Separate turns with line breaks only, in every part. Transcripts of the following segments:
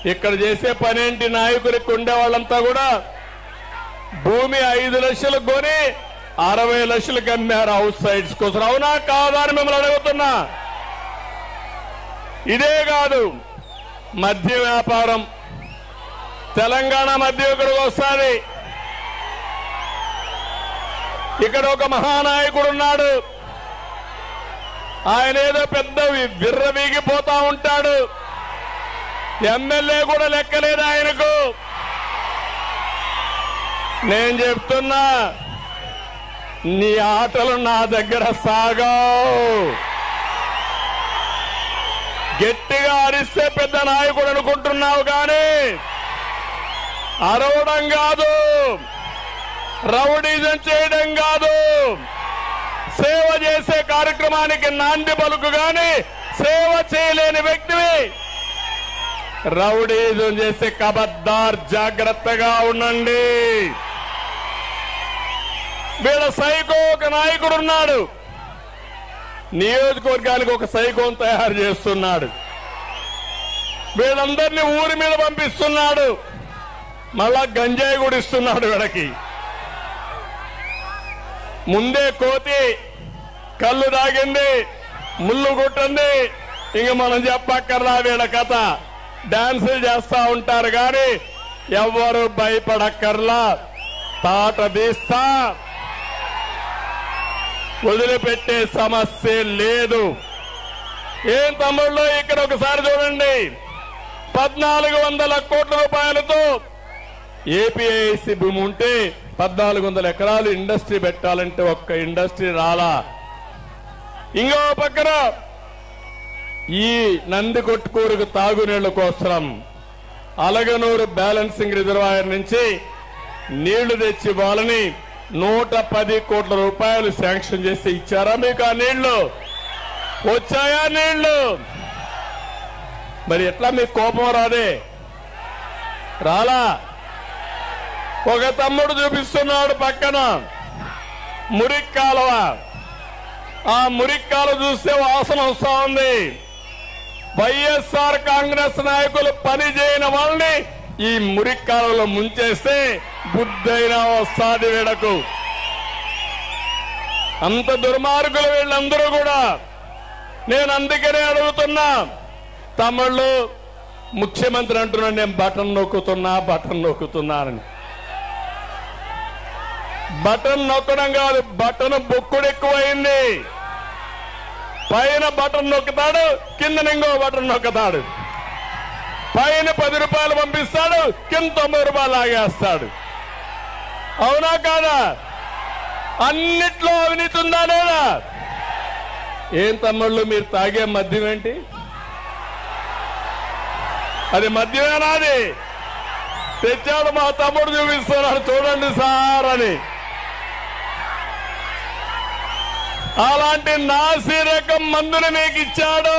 ఇక్కడ చేసే పనేంటి నాయకులకు ఉండే వాళ్ళంతా కూడా భూమి ఐదు లక్షలకు కొని అరవై లక్షలకు అమ్మారు అవుట్ సైడ్స్ కోసం అవునా కాదా అని మిమ్మల్ని అడుగుతున్నా ఇదే కాదు మద్య వ్యాపారం తెలంగాణ మధ్య ఇక్కడికి వస్తుంది ఇక్కడ ఒక మహానాయకుడు ఉన్నాడు ఆయన ఏదో పెద్ద వి- విర్ర వీగిపోతా ఉంటాడు ఎమ్మెల్యే కూడా లెక్కలేదు ఆయనకు నేను చెప్తున్నా నీ ఆటలు నా దగ్గర సాగావు గట్టిగా అరిస్తే పెద్ద నాయకుడు అనుకుంటున్నావు కానీ అరవడం కాదు రౌడీజం చేయడం కాదు సేవ చేసే కార్యక్రమానికి నాంది పలుకు గాని సేవ చేయలేని వ్యక్తివి రౌడీజం చేసే కబద్దార్ జాగ్రత్తగా ఉండండి వీళ్ళ సైకో ఒక నాయకుడు ఉన్నాడు నియోజకవర్గానికి ఒక సైకోన్ తయారు చేస్తున్నాడు వీళ్ళందరినీ ఊరి మీద పంపిస్తున్నాడు మళ్ళా గంజాయి కూడా ఇస్తున్నాడు వీళ్ళకి ముందే కోతి కళ్ళు దాగింది ముళ్ళు కొట్టింది ఇంక మనం చెప్పక్కర్లా వీళ్ళ కథ డాన్సులు చేస్తా ఉంటారు కానీ ఎవ్వరు భయపడక్కర్లా తాట తీస్తా వదిలిపెట్టే సమస్య లేదు ఏం తమ్ముళ్ళు ఇక్కడ ఒకసారి చూడండి పద్నాలుగు వందల కోట్ల రూపాయలతో ఏపీఐసి భూమి ఉంటే పద్నాలుగు వందల ఎకరాలు ఇండస్ట్రీ పెట్టాలంటే ఒక్క ఇండస్ట్రీ రాలా ఇంకో పక్కన ఈ నంది కొట్టుకూరుకు తాగునీళ్ల కోసం అలగనూరు బ్యాలెన్సింగ్ రిజర్వాయర్ నుంచి నీళ్లు తెచ్చి వాళ్ళని నూట పది కోట్ల రూపాయలు శాంక్షన్ చేసి ఇచ్చారా మీకు ఆ నీళ్లు వచ్చాయా నీళ్లు మరి ఎట్లా మీకు కోపం రాదే రాలా ఒక తమ్ముడు చూపిస్తున్నాడు పక్కన మురికి కాలువ ఆ మురికి కాలువ చూస్తే వాసన వస్తా ఉంది వైఎస్ఆర్ కాంగ్రెస్ నాయకులు పని చేయని వాళ్ళని ఈ మురికి కాలువలో ముంచేస్తే బుద్ధైనా వస్తాది వీడకు అంత దుర్మార్గులు వీళ్ళందరూ కూడా నేను అందుకనే అడుగుతున్నా తమిళ్ళు ముఖ్యమంత్రి అంటున్నాడు నేను బటన్ నొక్కుతున్నా బటన్ నొక్కుతున్నానని బటన్ నొక్కడం కాదు బటన్ బొక్కుడు ఎక్కువైంది పైన బటన్ నొక్కుతాడు కింద ఇంకో బటన్ నొక్కుతాడు పైన పది రూపాయలు పంపిస్తాడు కింద తొంభై రూపాయలు లాగేస్తాడు అవునా కాదా అన్నిట్లో అవినీతి ఉందా లేదా ఏం తమ్ముళ్ళు మీరు తాగే మద్యం ఏంటి అది మద్యమేనా అది తెచ్చాడు మా తమ్ముడు చూపిస్తున్నాడు చూడండి సార్ అని అలాంటి నాసి రకం మందులు మీకు ఇచ్చాడు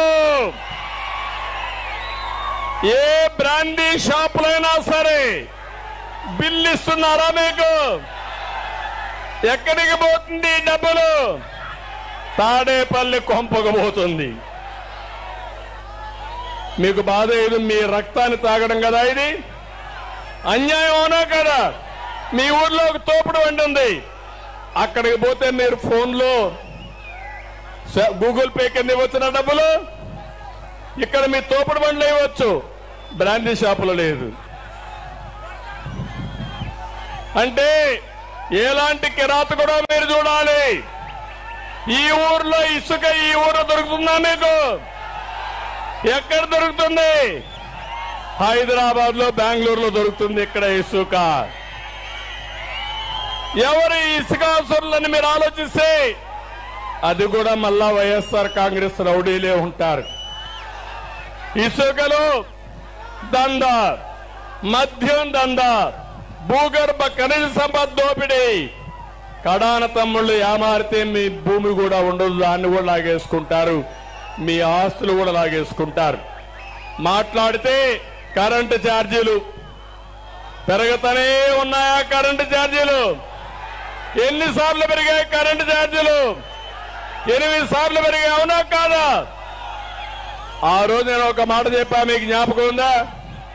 ఏ బ్రాండీ షాపులైనా సరే బిల్లు ఇస్తున్నారా మీకు ఎక్కడికి పోతుంది ఈ డబ్బులు తాడేపల్లి కొంపకు పోతుంది మీకు బాధ ఇది మీ రక్తాన్ని తాగడం కదా ఇది అన్యాయం అవునా కదా మీ ఊర్లో ఒక తోపుడు వండి ఉంది అక్కడికి పోతే మీరు ఫోన్లో స- గూగుల్ పే కింద ఇవ్వచ్చిన డబ్బులు ఇక్కడ మీ తోపుడు బండ్లు ఇవ్వచ్చు బ్రాండీ షాపులో లేదు అంటే ఎలాంటి కిరాత కూడా మీరు చూడాలి ఈ ఊర్లో ఇసుక ఈ ఊర్లో దొరుకుతుందా మీకు ఎక్కడ దొరుకుతుంది హైదరాబాద్ లో బెంగళూరులో దొరుకుతుంది ఇక్కడ ఇసుక ఎవరు ఈ ఇసుకాసురులని మీరు ఆలోచిస్తే అది కూడా మళ్ళా వైఎస్ఆర్ కాంగ్రెస్ రౌడీలే ఉంటారు ఇసుకలో దంద మద్యం దంద భూగర్భ ఖనిజ సంపద దోపిడీ కడాన తమ్ముళ్ళు ఏమారితే మీ భూమి కూడా ఉండదు దాన్ని కూడా లాగేసుకుంటారు మీ ఆస్తులు కూడా లాగేసుకుంటారు మాట్లాడితే కరెంటు ఛార్జీలు పెరుగుతూనే ఉన్నాయా కరెంటు ఛార్జీలు ఎన్నిసార్లు పెరిగాయి కరెంటు ఛార్జీలు ఎనిమిది సార్లు పెరిగాయి అవునా కాదా ఆ రోజు నేను ఒక మాట చెప్పా మీకు జ్ఞాపకం ఉందా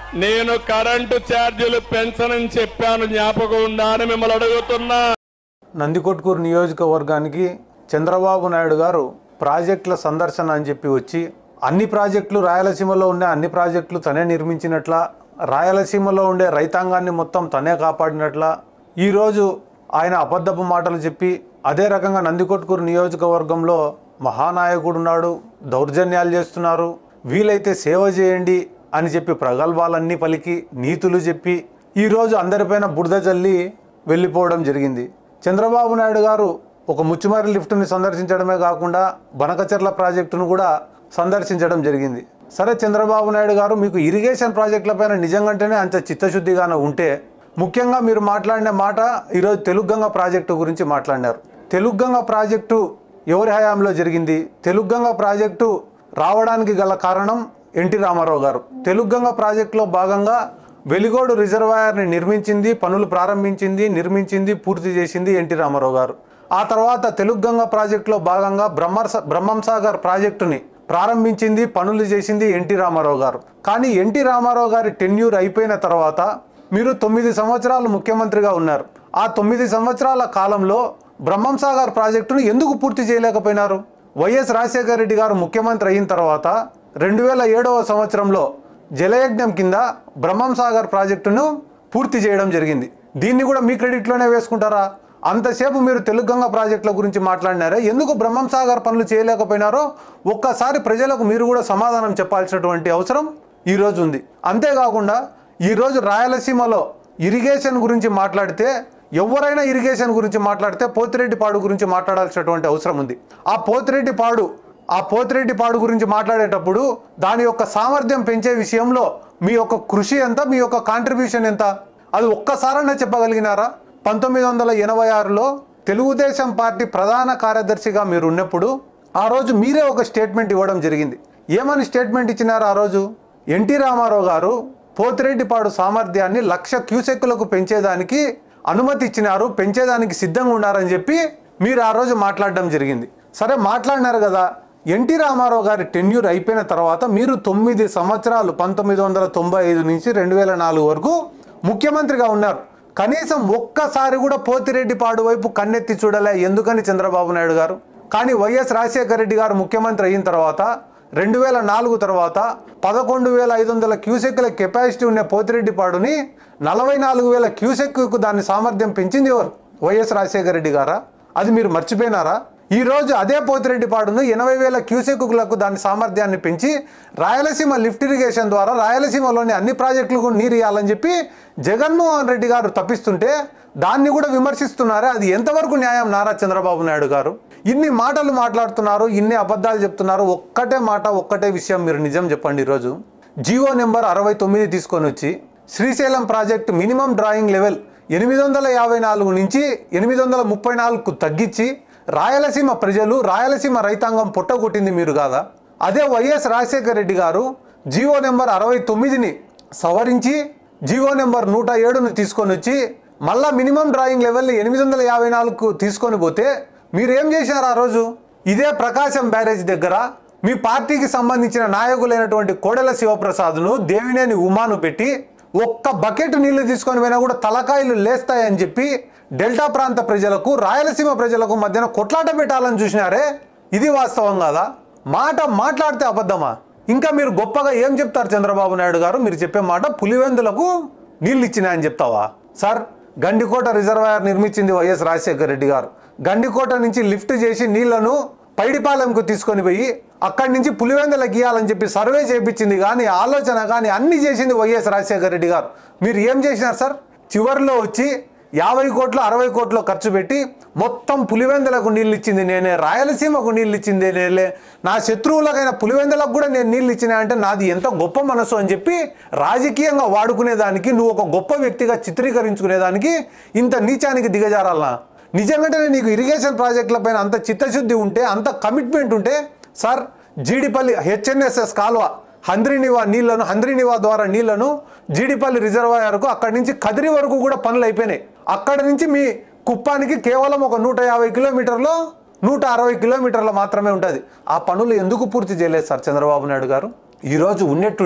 నేను కరెంటు ఛార్జీలు పెంచనని చెప్పాను జ్ఞాపకం ఉందా అని మిమ్మల్ని అడుగుతున్నా
నందికొట్కూరు నియోజకవర్గానికి చంద్రబాబు నాయుడు గారు ప్రాజెక్టుల సందర్శన అని చెప్పి వచ్చి అన్ని ప్రాజెక్టులు రాయలసీమలో ఉండే అన్ని ప్రాజెక్టులు తనే నిర్మించినట్ల రాయలసీమలో ఉండే రైతాంగాన్ని మొత్తం తనే కాపాడినట్ల ఈరోజు ఆయన అబద్ధపు మాటలు చెప్పి అదే రకంగా నందికొట్కూరు నియోజకవర్గంలో మహానాయకుడు ఉన్నాడు దౌర్జన్యాలు చేస్తున్నారు వీలైతే సేవ చేయండి అని చెప్పి ప్రగల్భాలన్నీ పలికి నీతులు చెప్పి ఈరోజు అందరిపైన బురద చల్లి వెళ్ళిపోవడం జరిగింది చంద్రబాబు నాయుడు గారు ఒక ముచ్చుమారి లిఫ్ట్ని సందర్శించడమే కాకుండా బనకచెర్ల ప్రాజెక్టును కూడా సందర్శించడం జరిగింది సరే చంద్రబాబు నాయుడు గారు మీకు ఇరిగేషన్ ప్రాజెక్టులపైన నిజంగానే అంత చిత్తశుద్ధిగానే ఉంటే ముఖ్యంగా మీరు మాట్లాడిన మాట ఈరోజు తెలుగంగ ప్రాజెక్టు గురించి మాట్లాడినారు తెలుగంగ ప్రాజెక్టు ఎవరి హయాంలో జరిగింది తెలుగంగ ప్రాజెక్టు రావడానికి గల కారణం ఎన్టీ రామారావు గారు తెలుగంగ ప్రాజెక్టులో భాగంగా వెలిగోడు రిజర్వాయర్ని నిర్మించింది పనులు ప్రారంభించింది నిర్మించింది పూర్తి చేసింది ఎన్టీ రామారావు గారు ఆ తర్వాత తెలుగంగ ప్రాజెక్టులో భాగంగా బ్రహ్మర్స బ్రహ్మంసాగర్ ప్రాజెక్టుని ప్రారంభించింది పనులు చేసింది ఎన్టీ రామారావు గారు కానీ ఎన్టీ రామారావు గారి టెన్యూర్ అయిపోయిన తర్వాత మీరు తొమ్మిది సంవత్సరాలు ముఖ్యమంత్రిగా ఉన్నారు ఆ తొమ్మిది సంవత్సరాల కాలంలో బ్రహ్మంసాగర్ ప్రాజెక్టును ఎందుకు పూర్తి చేయలేకపోయినారు వైఎస్ రాజశేఖర రెడ్డి గారు ముఖ్యమంత్రి అయిన తర్వాత రెండు వేల ఏడవ సంవత్సరంలో జలయజ్ఞం కింద బ్రహ్మం సాగర్ ప్రాజెక్టును పూర్తి చేయడం జరిగింది దీన్ని కూడా మీ క్రెడిట్లోనే వేసుకుంటారా అంతసేపు మీరు తెలుగంగ ప్రాజెక్టుల గురించి మాట్లాడినారే ఎందుకు బ్రహ్మం సాగర్ పనులు చేయలేకపోయినారో ఒక్కసారి ప్రజలకు మీరు కూడా సమాధానం చెప్పాల్సినటువంటి అవసరం ఈరోజు ఉంది అంతేకాకుండా ఈరోజు రాయలసీమలో ఇరిగేషన్ గురించి మాట్లాడితే ఎవరైనా ఇరిగేషన్ గురించి మాట్లాడితే పోతిరెడ్డి పాడు గురించి మాట్లాడాల్సినటువంటి అవసరం ఉంది ఆ పోతిరెడ్డి పాడు ఆ పోతిరెడ్డి పాడు గురించి మాట్లాడేటప్పుడు దాని యొక్క సామర్థ్యం పెంచే విషయంలో మీ యొక్క కృషి ఎంత మీ యొక్క కాంట్రిబ్యూషన్ ఎంత అది ఒక్కసారైనా చెప్పగలిగినారా పంతొమ్మిది వందల ఎనభై ఆరులో తెలుగుదేశం పార్టీ ప్రధాన కార్యదర్శిగా మీరు ఉన్నప్పుడు ఆ రోజు మీరే ఒక స్టేట్మెంట్ ఇవ్వడం జరిగింది ఏమని స్టేట్మెంట్ ఇచ్చినారు ఆ రోజు ఎన్టీ రామారావు గారు పోతిరెడ్డిపాడు సామర్థ్యాన్ని లక్ష క్యూసెక్కులకు పెంచేదానికి అనుమతి ఇచ్చినారు పెంచేదానికి సిద్ధంగా ఉన్నారని చెప్పి మీరు ఆ రోజు మాట్లాడడం జరిగింది సరే మాట్లాడినారు కదా ఎన్టీ రామారావు గారి టెన్యూర్ అయిపోయిన తర్వాత మీరు తొమ్మిది సంవత్సరాలు పంతొమ్మిది వందల తొంభై ఐదు నుంచి రెండు వేల నాలుగు వరకు ముఖ్యమంత్రిగా ఉన్నారు కనీసం ఒక్కసారి కూడా పోతిరెడ్డిపాడు వైపు కన్నెత్తి చూడలే ఎందుకని చంద్రబాబు నాయుడు గారు కానీ వైఎస్ రాజశేఖర రెడ్డి గారు ముఖ్యమంత్రి అయిన తర్వాత రెండు వేల నాలుగు తర్వాత పదకొండు వేల ఐదు వందల క్యూసెక్ల కెపాసిటీ ఉన్న పోతిరెడ్డిపాడుని నలభై నాలుగు వేల క్యూసెక్కు దాని సామర్థ్యం పెంచింది ఎవరు వైఎస్ రాజశేఖర రెడ్డి గారా అది మీరు మర్చిపోయినారా ఈ రోజు అదే పోతిరెడ్డిపాడును ఎనభై వేల క్యూసెక్కులకు దాని సామర్థ్యాన్ని పెంచి రాయలసీమ లిఫ్ట్ ఇరిగేషన్ ద్వారా రాయలసీమలోని అన్ని ప్రాజెక్టులకు నీరు ఇవ్వాలని చెప్పి జగన్మోహన్ రెడ్డి గారు తప్పిస్తుంటే దాన్ని కూడా విమర్శిస్తున్నారే అది ఎంతవరకు న్యాయం నారా చంద్రబాబు నాయుడు గారు ఇన్ని మాటలు మాట్లాడుతున్నారు ఇన్ని అబద్ధాలు చెప్తున్నారు ఒక్కటే మాట ఒక్కటే విషయం మీరు నిజం చెప్పండి ఈరోజు జియో నెంబర్ అరవై తొమ్మిది తీసుకొని వచ్చి Srisailam project minimum drawing level ఎనిమిది వందల యాభై నాలుగు నుంచి ఎనిమిది వందల ముప్పై నాలుగుకు తగ్గించి రాయలసీమ ప్రజలు రాయలసీమ రైతాంగం పుట్టగొట్టింది మీరు కాదా అదే వైఎస్ రాజశేఖర రెడ్డి గారు జియో నెంబర్ అరవై తొమ్మిదిని సవరించి జియో నెంబర్ నూట ఏడును తీసుకొని వచ్చి మళ్ళా మినిమం డ్రాయింగ్ లెవెల్ని ఎనిమిది వందల యాభై నాలుగుకు తీసుకొని పోతే మీరు ఏం చేశారు ఆ రోజు ఇదే ప్రకాశం బ్యారేజ్ దగ్గర మీ పార్టీకి సంబంధించిన నాయకులైనటువంటి కోడెల శివప్రసాద్ను దేవినేని ఉమాను పెట్టి ఒక్క బకెట్ నీళ్లు తీసుకొని పోయినా కూడా తలకాయలు లేస్తాయని చెప్పి డెల్టా ప్రాంత ప్రజలకు రాయలసీమ ప్రజలకు మధ్యన కొట్లాట పెట్టాలని చూసినారే ఇది వాస్తవం కాదా మాట మాట్లాడితే అబద్ధమా ఇంకా మీరు గొప్పగా ఏం చెప్తారు చంద్రబాబు నాయుడు గారు మీరు చెప్పే మాట పులివెందులకు నీళ్ళు ఇచ్చినాయని చెప్తావా సార్ గండికోట రిజర్వాయర్ నిర్మించింది వైఎస్ రాజశేఖర రెడ్డి గారు గండికోట నుంచి లిఫ్ట్ చేసి నీళ్లను పైడిపాలెంకు తీసుకొని పోయి అక్కడి నుంచి పులివెందులకు గీయాలని చెప్పి సర్వే చేయించింది కానీ ఆలోచన కానీ అన్ని చేసింది వైఎస్ రాజశేఖర రెడ్డి గారు మీరు ఏం చేసినారు సార్ చివరిలో వచ్చి యాభై కోట్లు అరవై కోట్లు ఖర్చు పెట్టి మొత్తం పులివెందులకు నీళ్ళు ఇచ్చింది నేనే రాయలసీమకు నీళ్ళు ఇచ్చింది నేనే నా శత్రువులకైన పులివెందులకు కూడా నేను నీళ్ళు ఇచ్చిన అంటే నాది ఎంత గొప్ప మనసు అని చెప్పి రాజకీయంగా వాడుకునేదానికి నువ్వు ఒక గొప్ప వ్యక్తిగా చిత్రీకరించుకునేదానికి ఇంత నీచానికి దిగజారాలనా నిజంగానే నీకు ఇరిగేషన్ ప్రాజెక్టుల పైన అంత చిత్తశుద్ధి ఉంటే అంత కమిట్మెంట్ ఉంటే సార్ జీడిపల్లి హెచ్ఎన్ఎస్ఎస్ కాలువ హంద్రీనివా నీళ్లను హంద్రీనివా ద్వారా నీళ్లను జీడిపల్లి రిజర్వాయర్కు అక్కడి నుంచి కదిరి వరకు కూడా పనులు అయిపోయినాయి అక్కడి నుంచి మీ కుప్పానికి కేవలం ఒక నూట యాభై కిలోమీటర్లో నూట అరవై కిలోమీటర్ల మాత్రమే ఉంటుంది ఆ పనులు ఎందుకు పూర్తి చేయలేదు సార్ చంద్రబాబు నాయుడు గారు ఈరోజు ఉన్నట్టుండి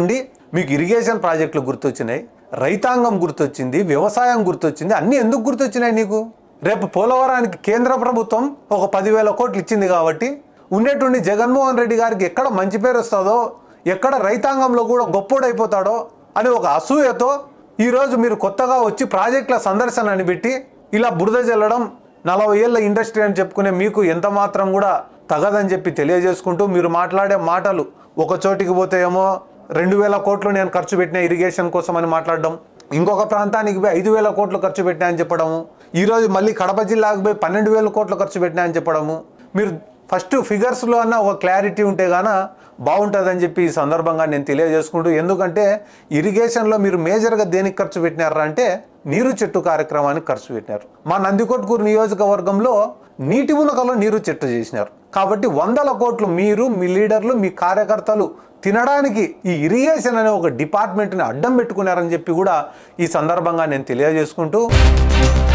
మీకు ఇరిగేషన్ ప్రాజెక్టులు గుర్తొచ్చినాయి రైతాంగం గుర్తొచ్చింది వ్యవసాయం గుర్తొచ్చింది అన్నీ ఎందుకు గుర్తొచ్చినాయి నీకు రేపు పోలవరానికి కేంద్ర ప్రభుత్వం ఒక పదివేల కోట్లు ఇచ్చింది కాబట్టి ఉండేటువంటి జగన్మోహన్ రెడ్డి గారికి ఎక్కడ మంచి పేరు వస్తుందో ఎక్కడ రైతాంగంలో కూడా గొప్పోడైపోతాడో అని ఒక అసూయతో ఈరోజు మీరు కొత్తగా వచ్చి ప్రాజెక్టుల సందర్శన అని పెట్టి ఇలా బురద చల్లడం నలభై ఏళ్ళ ఇండస్ట్రీ అని చెప్పుకునే మీకు ఎంత మాత్రం కూడా తగదని చెప్పి తెలియజేసుకుంటూ మీరు మాట్లాడే మాటలు ఒక చోటికి పోతే ఏమో రెండు వేల కోట్లు నేను ఖర్చు పెట్టిన ఇరిగేషన్ కోసం అని మాట్లాడడం ఇంకొక ప్రాంతానికి పోయి ఐదు వేల కోట్లు ఖర్చు పెట్టినా అని చెప్పడము ఈరోజు మళ్ళీ కడప జిల్లాకు పోయి పన్నెండు వేల కోట్లు ఖర్చు పెట్టినా అని చెప్పడము మీరు ఫస్ట్ ఫిగర్స్లో అన్న ఒక క్లారిటీ ఉంటే గాన బాగుంటుందని చెప్పి ఈ సందర్భంగా నేను తెలియజేసుకుంటూ ఎందుకంటే ఇరిగేషన్లో మీరు మేజర్గా దేనికి ఖర్చు పెట్టినారా అంటే నీరు చెట్టు కార్యక్రమానికి ఖర్చు పెట్టినారు మా నందికొట్కూరు నియోజకవర్గంలో నీటి మునకలో నీరు చెట్టు చేసినారు కాబట్టి వందల కోట్లు మీరు మీ లీడర్లు మీ కార్యకర్తలు తినడానికి ఈ ఇరిగేషన్ అనే ఒక డిపార్ట్మెంట్ని అడ్డం పెట్టుకున్నారని చెప్పి కూడా ఈ సందర్భంగా నేను తెలియజేసుకుంటూ